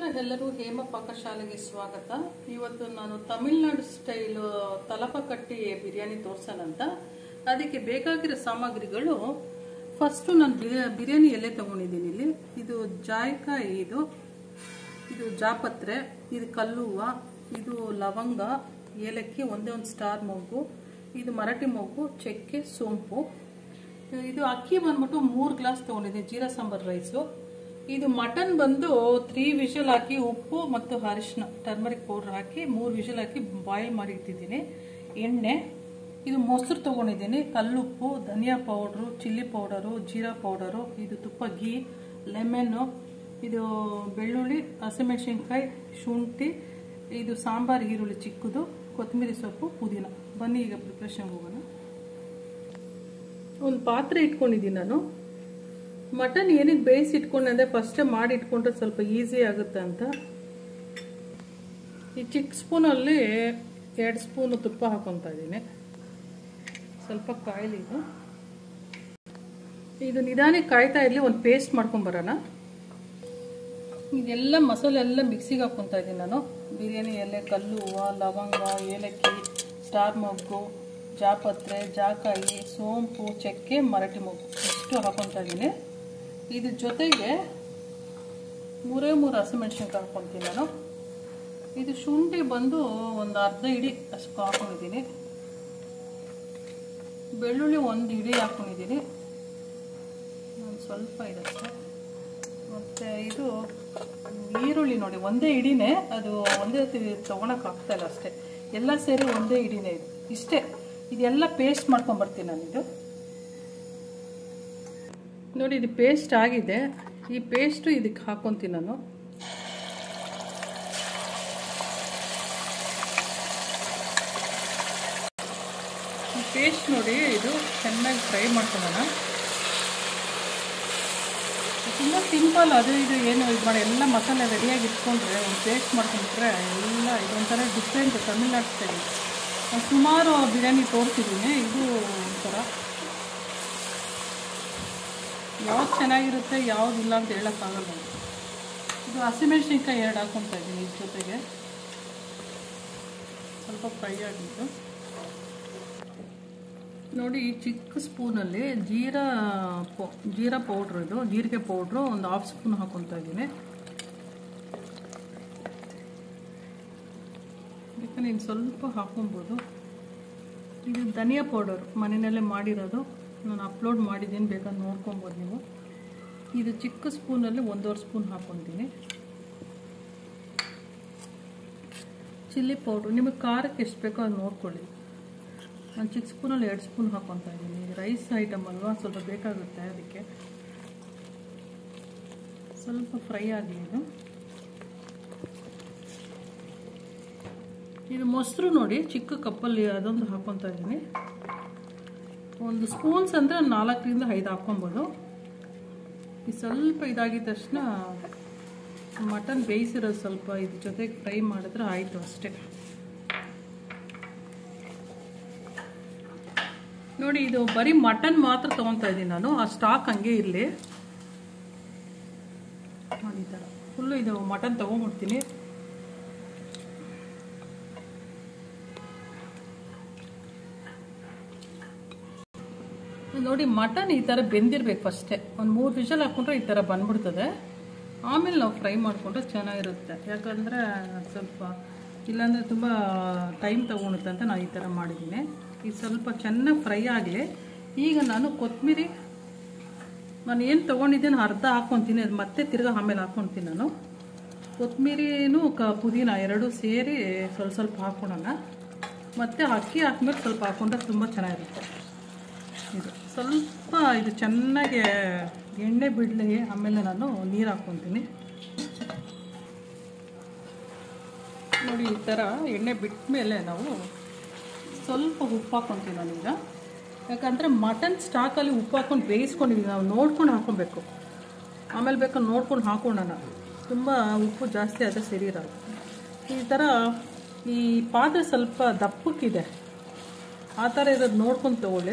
ಎಲ್ಲರೂ ಹೇಮ ಪಾಕಶಾಲೆಗೆ ಸ್ವಾಗತ ಇವತ್ತು ನಾನು ತಮಿಳ್ನಾಡು ಸ್ಟೈಲ್ ತಲಪಕಟ್ಟಿ ಬಿರಿಯಾನಿ ತೋರ್ಸೋಣಂತ ಅದಕ್ಕೆ ಬೇಕಾಗಿರೋ ಸಾಮಗ್ರಿಗಳು ಫಸ್ಟು ನಾನು ಬಿರಿಯಾ- ಬಿರಿಯಾನಿ ಎಲೆ ತಗೊಂಡಿದ್ದೀನಿ ಇಲ್ಲಿ ಇದು ಜಾಯ್ಕಾಯಿ ಇದು ಇದು ಜಾಪತ್ರೆ ಇದು ಕಲ್ಲುವ ಇದು ಲವಂಗ ಏಲಕ್ಕಿ ಒಂದೇ ಒಂದು ಸ್ಟಾರ್ ಮೊಗ್ಗು ಇದು ಮರಾಠಿ ಮೊಗ್ಗು ಚಕ್ಕೆ ಸೋಂಪು ಇದು ಅಕ್ಕಿ ಬಂದ್ಬಿಟ್ಟು ಮೂರು ಗ್ಲಾಸ್ ತೊಗೊಂಡಿದ್ದೀನಿ ಜೀರಾ ಸಾಂಬಾರ್ ರೈಸು ಇದು ಮಟನ್ ಬಂದು ತ್ರೀ ವಿಷಲ್ ಹಾಕಿ ಉಪ್ಪು ಮತ್ತು ಅರಿಶಿನ ಟರ್ಮರಿಕ್ ಪೌಡರ್ ಹಾಕಿ ಮೂರು ವಿಷಲ್ ಹಾಕಿ ಬಾಯ್ಲ್ ಮಾಡಿ ಇಟ್ಟಿದ್ದೀನಿ ಎಣ್ಣೆ ಇದು ಮೊಸರು ತೊಗೊಂಡಿದ್ದೀನಿ ಕಲ್ಲುಪ್ಪು ಧನಿಯಾ ಪೌಡ್ರು ಚಿಲ್ಲಿ ಪೌಡರು ಜೀರಾ ಪೌಡರು ಇದು ತುಪ್ಪ ಗೀ ಲೆಮನ್ನು ಇದು ಬೆಳ್ಳುಳ್ಳಿ ಹಸಿಮೆಣಸಿನ್ಕಾಯಿ ಶುಂಠಿ ಇದು ಸಾಂಬಾರ್ ಈರುಳ್ಳಿ ಚಿಕ್ಕದು ಕೊತ್ತಂಬರಿ ಸೊಪ್ಪು ಪುದೀನ ಬನ್ನಿ ಈಗ ಪ್ರಿಪ್ರೇಷನ್ಗೆ ಹೋಗೋಣ ಒಂದು ಪಾತ್ರೆ ಇಟ್ಕೊಂಡಿದ್ದೀನಿ ನಾನು ಮಟನ್ ಏನಕ್ಕೆ ಬೇಯಿಸಿ ಇಟ್ಕೊಂಡೆ ಅಂದರೆ ಫಸ್ಟೇ ಮಾಡಿ ಇಟ್ಕೊಂಡ್ರೆ ಸ್ವಲ್ಪ ಈಸಿ ಆಗುತ್ತೆ ಅಂತ ಈ ಚಿಕ್ಕ ಸ್ಪೂನಲ್ಲಿ ಎರಡು ಸ್ಪೂನು ತುಪ್ಪ ಹಾಕೊತಾ ಇದ್ದೀನಿ ಸ್ವಲ್ಪ ಕಾಯಿಲಿ ಇದು ಇದು ನಿಧಾನಕ್ಕೆ ಕಾಯ್ತಾ ಇರಲಿ ಒಂದು ಪೇಸ್ಟ್ ಮಾಡ್ಕೊಂಬರೋಣ ಇದೆಲ್ಲ ಮಸಾಲೆ ಎಲ್ಲ ಮಿಕ್ಸಿಗೆ ಹಾಕ್ಕೊತಾ ಇದ್ದೀನಿ ನಾನು ಬಿರಿಯಾನಿ ಎಲೆ ಕಲ್ಲು ಹೂವು ಲವಂಗ ಏಲಕ್ಕಿ ಸ್ಟಾರ್ ಮೊಗ್ಗು ಜಾಪತ್ರೆ ಜಾಕಾಯಿ ಸೋಂಪು ಚಕ್ಕೆ ಮರಾಠಿ ಮೊಗ್ಗು ಇಷ್ಟು ಹಾಕೊತಾ ಇದ್ದೀನಿ ಇದ್ರ ಜೊತೆಗೆ ಮೂರೇ ಮೂರು ಹಸಿಮೆಣ್ಸಿನ್ಕಾಯಿ ಹಾಕ್ಕೊತೀನಿ ನಾನು ಇದು ಶುಂಠಿ ಬಂದು ಒಂದು ಅರ್ಧ ಇಡಿ ಅಷ್ಟು ಹಾಕೊಂಡಿದ್ದೀನಿ ಬೆಳ್ಳುಳ್ಳಿ ಒಂದು ಇಡಿ ಹಾಕೊಂಡಿದ್ದೀನಿ ಒಂದು ಸ್ವಲ್ಪ ಇದಷ್ಟೇ ಮತ್ತು ಇದು ಈರುಳ್ಳಿ ನೋಡಿ ಒಂದೇ ಇಡಿನೇ ಅದು ಒಂದೇ ತೊಗೊಳಕ್ಕೆ ಆಗ್ತಾ ಇಲ್ಲ ಅಷ್ಟೇ ಎಲ್ಲ ಸೇರಿ ಒಂದೇ ಇಡಿನೇ ಇದು ಇಷ್ಟೇ ಇದೆಲ್ಲ ಪೇಸ್ಟ್ ಮಾಡ್ಕೊಂಬರ್ತೀನಿ ನಾನು ಇದು ನೋಡಿ ಇದು ಪೇಸ್ಟ್ ಆಗಿದೆ ಈ ಪೇಸ್ಟು ಇದಕ್ಕೆ ಹಾಕೊತೀನಿ ನಾನು ಈ ಪೇಸ್ಟ್ ನೋಡಿ ಇದು ಚೆನ್ನಾಗಿ ಫ್ರೈ ಮಾಡ್ಕೊಳ್ಳೋಣ ತುಂಬ ಸಿಂಪಲ್ ಅದು ಇದು ಏನು ಇದು ಮಾಡಿ ಎಲ್ಲ ಮಸಾಲೆ ರೆಡಿಯಾಗಿ ಇಟ್ಕೊಂಡ್ರೆ ಒಂದು ಪೇಸ್ಟ್ ಮಾಡ್ಕೊಂಡ್ರೆ ಎಲ್ಲ ಇದೊಂಥರ ಡಿಫ್ರೆಂಟ್ ತಮಿಳ್ನಾಡು ಸ್ಟೈಲ್ ನಾನು ಸುಮಾರು ಬಿರಿಯಾನಿ ತೋರಿಸಿದ್ದೀನಿ ಇದು ಒಂಥರ ಯಾವ್ದು ಚೆನ್ನಾಗಿರುತ್ತೆ ಯಾವ್ದು ಇಲ್ಲ ಅಂತ ಹೇಳೋಕ್ಕಾಗಲ್ಲ ಇದು ಹಸಿಮೆಣ್ಸಿನ್ಕಾಯಿ ಎರಡು ಹಾಕ್ಕೊತಾ ಇದ್ದೀನಿ ಇದ್ರ ಜೊತೆಗೆ ಸ್ವಲ್ಪ ಫ್ರೈ ಆಗಿತ್ತು ನೋಡಿ ಈ ಚಿಕ್ಕ ಸ್ಪೂನಲ್ಲಿ ಜೀರಾ ಪೌ ಜೀರಾ ಪೌಡ್ರ್ ಇದು ಜೀರಿಗೆ ಪೌಡ್ರು ಒಂದು ಹಾಫ್ ಸ್ಪೂನ್ ಹಾಕೊತಾ ಇದ್ದೀನಿ ಯಾಕಂದ್ರೆ ಇನ್ನು ಸ್ವಲ್ಪ ಹಾಕೊಬೋದು ಇದು ಧನಿಯಾ ಪೌಡರ್ ಮನೆಯಲ್ಲೇ ಮಾಡಿರೋದು ನಾನು ಅಪ್ಲೋಡ್ ಮಾಡಿದ್ದೀನಿ ಬೇಕಾದ್ರೆ ನೋಡ್ಕೊಬೋದು ನೀವು ಇದು ಚಿಕ್ಕ ಸ್ಪೂನಲ್ಲಿ ಒಂದೂವರೆ ಸ್ಪೂನ್ ಹಾಕ್ಕೊತೀನಿ ಚಿಲ್ಲಿ ಪೌಡ್ರು ನಿಮಗೆ ಖಾರಕ್ಕೆ ಎಷ್ಟು ಬೇಕೋ ಅದು ನೋಡ್ಕೊಳ್ಳಿ ನಾನು ಚಿಕ್ಕ ಸ್ಪೂನಲ್ಲಿ ಎರಡು ಸ್ಪೂನ್ ಹಾಕ್ಕೊತಾ ಇದ್ದೀನಿ ರೈಸ್ ಐಟಮ್ ಅಲ್ವಾ ಸ್ವಲ್ಪ ಬೇಕಾಗುತ್ತೆ ಅದಕ್ಕೆ ಸ್ವಲ್ಪ ಫ್ರೈ ಆಗಲಿ ಇದು ಇದು ಮೊಸರು ನೋಡಿ ಚಿಕ್ಕ ಕಪ್ಪಲ್ಲಿ ಅದೊಂದು ಹಾಕ್ಕೊತಾ ಇದ್ದೀನಿ ಒಂದು ಸ್ಪೂನ್ಸ್ ಅಂದರೆ ನಾಲ್ಕರಿಂದ ಐದು ಹಾಕ್ಕೊಬೋದು ಇದು ಸ್ವಲ್ಪ ಇದಾಗಿದ ತಕ್ಷಣ ಮಟನ್ ಬೇಯಿಸಿರೋದು ಸ್ವಲ್ಪ ಇದ್ರ ಜೊತೆಗೆ ಫ್ರೈ ಮಾಡಿದ್ರೆ ಆಯಿತು ಅಷ್ಟೇ ನೋಡಿ ಇದು ಬರೀ ಮಟನ್ ಮಾತ್ರ ತೊಗೊತಾ ಇದ್ದೀನಿ ನಾನು ಆ ಸ್ಟಾಕ್ ಹಂಗೆ ಇರಲಿ ನೋಡಿ ಈ ಥರ ಫುಲ್ಲು ಇದು ಮಟನ್ ತೊಗೊಂಬಿಡ್ತೀನಿ ನೋಡಿ ಮಟನ್ ಈ ಥರ ಬೆಂದಿರ್ಬೇಕು ಫಸ್ಟೇ ಒಂದು ಮೂರು ವಿಷಲ್ ಹಾಕ್ಕೊಂಡ್ರೆ ಈ ಥರ ಬಂದ್ಬಿಡ್ತದೆ ಆಮೇಲೆ ನಾವು ಫ್ರೈ ಮಾಡಿಕೊಂಡ್ರೆ ಚೆನ್ನಾಗಿರುತ್ತೆ ಯಾಕಂದರೆ ಸ್ವಲ್ಪ ಇಲ್ಲಾಂದರೆ ತುಂಬ ಟೈಮ್ ತೊಗೊಳುತ್ತೆ ಅಂತ ನಾನು ಈ ಥರ ಮಾಡಿದ್ದೀನಿ ಇದು ಸ್ವಲ್ಪ ಚೆನ್ನಾಗಿ ಫ್ರೈ ಆಗಲಿ ಈಗ ನಾನು ಕೊತ್ತಂಬರಿ ನಾನು ಏನು ತೊಗೊಂಡಿದ್ದೇನೆ ಅರ್ಧ ಹಾಕ್ಕೊತೀನಿ ಅದು ಮತ್ತೆ ತಿರ್ಗಾ ಆಮೇಲೆ ಹಾಕ್ಕೊತೀನಿ ನಾನು ಕೊತ್ತಂಬರಿನೂ ಕ ಪುದೀನ ಎರಡೂ ಸೇರಿ ಸ್ವಲ್ಪ ಸ್ವಲ್ಪ ಹಾಕ್ಕೊಳೋಣ ಮತ್ತು ಅಕ್ಕಿ ಹಾಕ್ಮೇಲೆ ಸ್ವಲ್ಪ ಹಾಕ್ಕೊಂಡ್ರೆ ತುಂಬ ಚೆನ್ನಾಗಿರುತ್ತೆ ಇದು ಸ್ವಲ್ಪ ಇದು ಚೆನ್ನಾಗಿ ಎಣ್ಣೆ ಬಿಡಲಿ ಆಮೇಲೆ ನಾನು ನೀರು ಹಾಕ್ಕೊತೀನಿ ನೋಡಿ ಈ ಥರ ಎಣ್ಣೆ ಬಿಟ್ಟ ಮೇಲೆ ನಾವು ಸ್ವಲ್ಪ ಉಪ್ಪು ಹಾಕ್ಕೊತೀವಿ ನಾನೀಗ ಯಾಕಂದರೆ ಮಟನ್ ಸ್ಟಾಕಲ್ಲಿ ಉಪ್ಪು ಹಾಕ್ಕೊಂಡು ಬೇಯಿಸ್ಕೊಂಡಿದ್ದೀವಿ ನಾವು ನೋಡ್ಕೊಂಡು ಹಾಕ್ಕೊಬೇಕು ಆಮೇಲೆ ಬೇಕಾದ್ರೆ ನೋಡ್ಕೊಂಡು ಹಾಕೊಳ್ಳೋಣ ತುಂಬ ಉಪ್ಪು ಜಾಸ್ತಿ ಆದರೆ ಸರಿ ಇರಲ್ಲ ಈ ಥರ ಈ ಪಾತ್ರೆ ಸ್ವಲ್ಪ ದಪ್ಪಕ್ಕಿದೆ ಆ ಥರ ಇರೋದು ನೋಡ್ಕೊಂಡು ತಗೊಳ್ಳಿ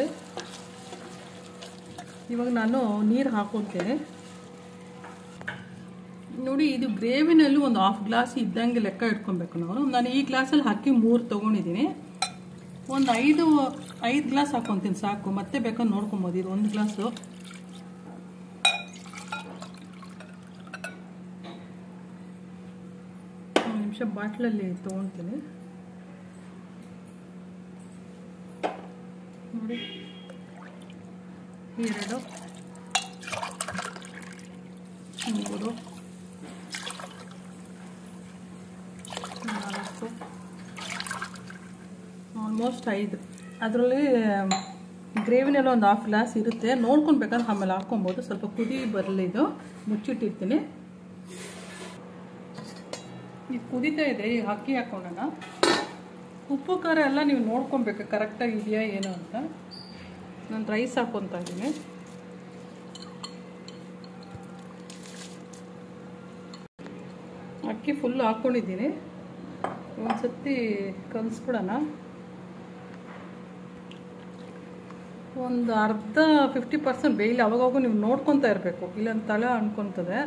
ಇವಾಗ ನಾನು ನೀರು ಹಾಕ್ಕೊತೀನಿ ನೋಡಿ ಇದು ಗ್ರೇವಿನಲ್ಲಿ ಒಂದು ಹಾಫ್ ಗ್ಲಾಸ್ ಇದ್ದಂಗೆ ಲೆಕ್ಕ ಇಟ್ಕೊಬೇಕು ನಾವು ನಾನು ಈ ಗ್ಲಾಸಲ್ಲಿ ಹಾಕಿ ಮೂರು ತೊಗೊಂಡಿದ್ದೀನಿ ಒಂದು ಐದು ಐದು ಗ್ಲಾಸ್ ಹಾಕೊತೀನಿ ಸಾಕು ಮತ್ತೆ ಬೇಕಾದ್ರೆ ನೋಡ್ಕೊಬೋದು ಇದು ಒಂದು ಗ್ಲಾಸು ಒಂದು ನಿಮಿಷ ಬಾಟ್ಲಲ್ಲಿ ತೊಗೊಳ್ತೀನಿ ನೋಡಿ ಎರಡು ಮೂರು ನಾಲ್ಕು ಆಲ್ಮೋಸ್ಟ್ ಐದು ಅದರಲ್ಲಿ ಗ್ರೇವಿನೆಲ್ಲ ಒಂದು ಹಾಫ್ ಗ್ಲಾಸ್ ಇರುತ್ತೆ ನೋಡ್ಕೊಂಡು ಬೇಕಾದ್ರೆ ಆಮೇಲೆ ಹಾಕ್ಕೊಬೋದು ಸ್ವಲ್ಪ ಕುದಿ ಬರಲಿ ಇದು ಮುಚ್ಚಿಟ್ಟಿರ್ತೀನಿ ಇದು ಕುದೀತಾ ಇದೆ ಈಗ ಅಕ್ಕಿ ಹಾಕ್ಕೊಳ್ಳೋಣ ಉಪ್ಪು ಖಾರ ಎಲ್ಲ ನೀವು ನೋಡ್ಕೊಬೇಕು ಕರೆಕ್ಟಾಗಿ ಇದೆಯಾ ಏನು ಅಂತ ನಾನು ರೈಸ್ ಹಾಕ್ಕೊತಾ ಇದ್ದೀನಿ ಅಕ್ಕಿ ಫುಲ್ ಹಾಕ್ಕೊಂಡಿದ್ದೀನಿ ಒಂದು ಸತಿ ಕಲಿಸ್ಬಿಡೋಣ ಒಂದು ಅರ್ಧ ಫಿಫ್ಟಿ ಪರ್ಸೆಂಟ್ ಬೇಯಿಲಿ ಅವಾಗಾಗೂ ನೀವು ನೋಡ್ಕೊತಾ ಇರಬೇಕು ಇಲ್ಲೊಂದು ತಲೆ ಅನ್ಕೊತದೆ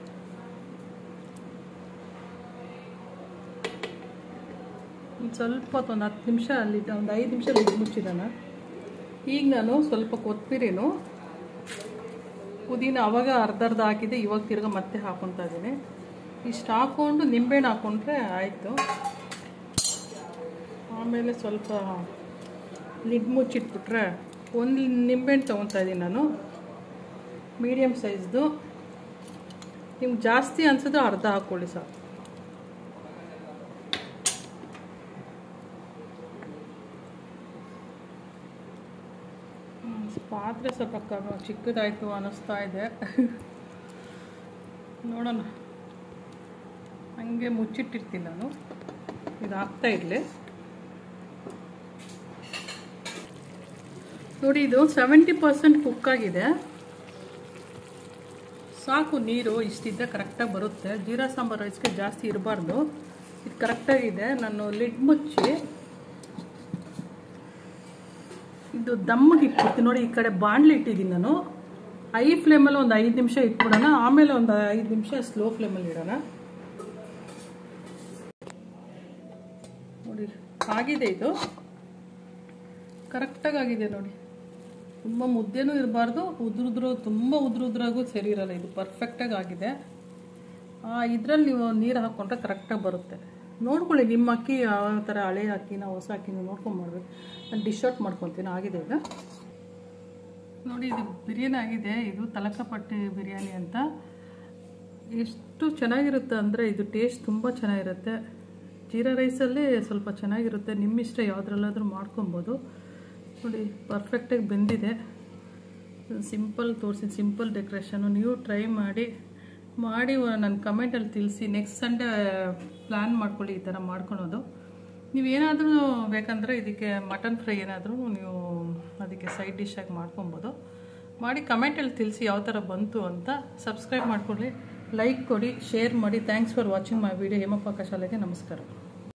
ಒಂದು ಸ್ವಲ್ಪ ಹೊತ್ತು ಒಂದು ಹತ್ತು ನಿಮಿಷ ಅಲ್ಲಿ ಒಂದು ಐದು ನಿಮಿಷ ಲಿಡ್ ಮುಚ್ಚಿದಾನ ಈಗ ನಾನು ಸ್ವಲ್ಪ ಕೊತ್ತಂಬರಿನು ಪುದೀನ ಅವಾಗ ಅರ್ಧ ಅರ್ಧ ಹಾಕಿದೆ ಇವಾಗ ತಿರ್ಗ ಮತ್ತೆ ಹಾಕೊತಾ ಇದ್ದೀನಿ ಇಷ್ಟು ಹಾಕ್ಕೊಂಡು ನಿಂಬೆಹಣ್ಣು ಹಾಕ್ಕೊಂಡ್ರೆ ಆಯಿತು ಆಮೇಲೆ ಸ್ವಲ್ಪ ಲಿಡ್ ಮುಚ್ಚಿಟ್ಬಿಟ್ರೆ ಒಂದು ನಿಂಬೆಹಣ್ಣು ತೊಗೊತಾ ಇದ್ದೀನಿ ನಾನು ಮೀಡಿಯಮ್ ಸೈಜ್ದು ನಿಮ್ಗೆ ಜಾಸ್ತಿ ಅನ್ಸಿದ್ರೆ ಅರ್ಧ ಹಾಕ್ಕೊಳ್ಳಿ ಸಾಕು ಪಾತ್ರೆ ಸ್ವಲ್ಪ ಕಮ್ಮಿ ಚಿಕ್ಕದಾಯಿತು ಅನ್ನಿಸ್ತಾ ಇದೆ ನೋಡೋಣ ಹಂಗೆ ಮುಚ್ಚಿಟ್ಟಿರ್ತೀನಿ ನಾನು ಇದು ಹಾಕ್ತಾ ಇರಲಿ ನೋಡಿ ಇದು ಸೆವೆಂಟಿ ಪರ್ಸೆಂಟ್ ಕುಕ್ ಆಗಿದೆ ಸಾಕು ನೀರು ಇಷ್ಟಿದ್ದರೆ ಕರೆಕ್ಟಾಗಿ ಬರುತ್ತೆ ಜೀರಾ ಸಾಂಬಾರು ರೈಸ್ಗೆ ಜಾಸ್ತಿ ಇರಬಾರ್ದು ಇದು ಕರೆಕ್ಟಾಗಿದೆ ನಾನು ಲಿಡ್ ಮುಚ್ಚಿ ಇದು ದಮ್ಮಿಗೆ ಇಟ್ಬಿಡ್ತೀನಿ ನೋಡಿ ಈ ಕಡೆ ಬಾಣಲಿ ಇಟ್ಟಿದ್ದೀನಿ ನಾನು ಐ ಫ್ಲೇಮಲ್ಲಿ ಒಂದು ಐದು ನಿಮಿಷ ಇಟ್ಬಿಡೋಣ ಆಮೇಲೆ ಒಂದು ಐದು ನಿಮಿಷ ಸ್ಲೋ ಫ್ಲೇಮಲ್ಲಿ ಇಡೋಣ ನೋಡಿ ಆಗಿದೆ ಇದು ಕರೆಕ್ಟಾಗಿ ಆಗಿದೆ ನೋಡಿ ತುಂಬ ಮುದ್ದೆನೂ ಇರಬಾರ್ದು ಉದ್ರುದ್ರು ತುಂಬ ಉದ್ರುದ್ರಾಗೂ ಸರಿ ಇರಲ್ಲ ಇದು ಪರ್ಫೆಕ್ಟಾಗಿ ಆಗಿದೆ ಇದರಲ್ಲಿ ನೀವು ನೀರು ಹಾಕ್ಕೊಂಡ್ರೆ ಕರೆಕ್ಟಾಗಿ ಬರುತ್ತೆ ನೋಡ್ಕೊಳ್ಳಿ ನಿಮ್ಮ ಅಕ್ಕಿ ಯಾವ ಥರ ಹಳೆ ಅಕ್ಕಿನ ಹೊಸ ಅಕ್ಕಿನ ನೋಡ್ಕೊಂಡು ಮಾಡ್ಬೇಕು ನಾನು ಡಿಶ್ ಔಟ್ ಮಾಡ್ಕೊತೀನಿ ಆಗಿದೆ ಈಗ ನೋಡಿ ಇದು ಬಿರಿಯಾನಿ ಆಗಿದೆ ಇದು ತಲಕಪಟ್ಟಿ ಬಿರಿಯಾನಿ ಅಂತ ಎಷ್ಟು ಚೆನ್ನಾಗಿರುತ್ತೆ ಅಂದರೆ ಇದು ಟೇಸ್ಟ್ ತುಂಬ ಚೆನ್ನಾಗಿರುತ್ತೆ ಜೀರಾ ರೈಸಲ್ಲಿ ಸ್ವಲ್ಪ ಚೆನ್ನಾಗಿರುತ್ತೆ ನಿಮ್ಮ ಇಷ್ಟ ಯಾವುದ್ರಲ್ಲಾದ್ರೂ ಮಾಡ್ಕೊಬೋದು ನೋಡಿ ಪರ್ಫೆಕ್ಟಾಗಿ ಬೆಂದಿದೆ ಸಿಂಪಲ್ ತೋರಿಸಿ ಸಿಂಪಲ್ ಡೆಕೋರೇಷನು ನೀವು ಟ್ರೈ ಮಾಡಿ ಮಾಡಿ ನನ್ನ ಕಮೆಂಟಲ್ಲಿ ತಿಳಿಸಿ ನೆಕ್ಸ್ಟ್ ಸಂಡೇ ಪ್ಲ್ಯಾನ್ ಮಾಡ್ಕೊಳ್ಳಿ ಈ ಥರ ಮಾಡ್ಕೊಳೋದು ನೀವೇನಾದರೂ ಬೇಕಂದರೆ ಇದಕ್ಕೆ ಮಟನ್ ಫ್ರೈ ಏನಾದರೂ ನೀವು ಅದಕ್ಕೆ ಸೈಡ್ ಡಿಶ್ಶಾಗಿ ಮಾಡ್ಕೊಬೋದು ಮಾಡಿ ಕಮೆಂಟಲ್ಲಿ ತಿಳಿಸಿ ಯಾವ ಥರ ಬಂತು ಅಂತ ಸಬ್ಸ್ಕ್ರೈಬ್ ಮಾಡ್ಕೊಳ್ಳಿ ಲೈಕ್ ಕೊಡಿ ಶೇರ್ ಮಾಡಿ thanks for watching my video ಹೇಮಪ್ಪ ಶಾಲೆಗೆ ನಮಸ್ಕಾರ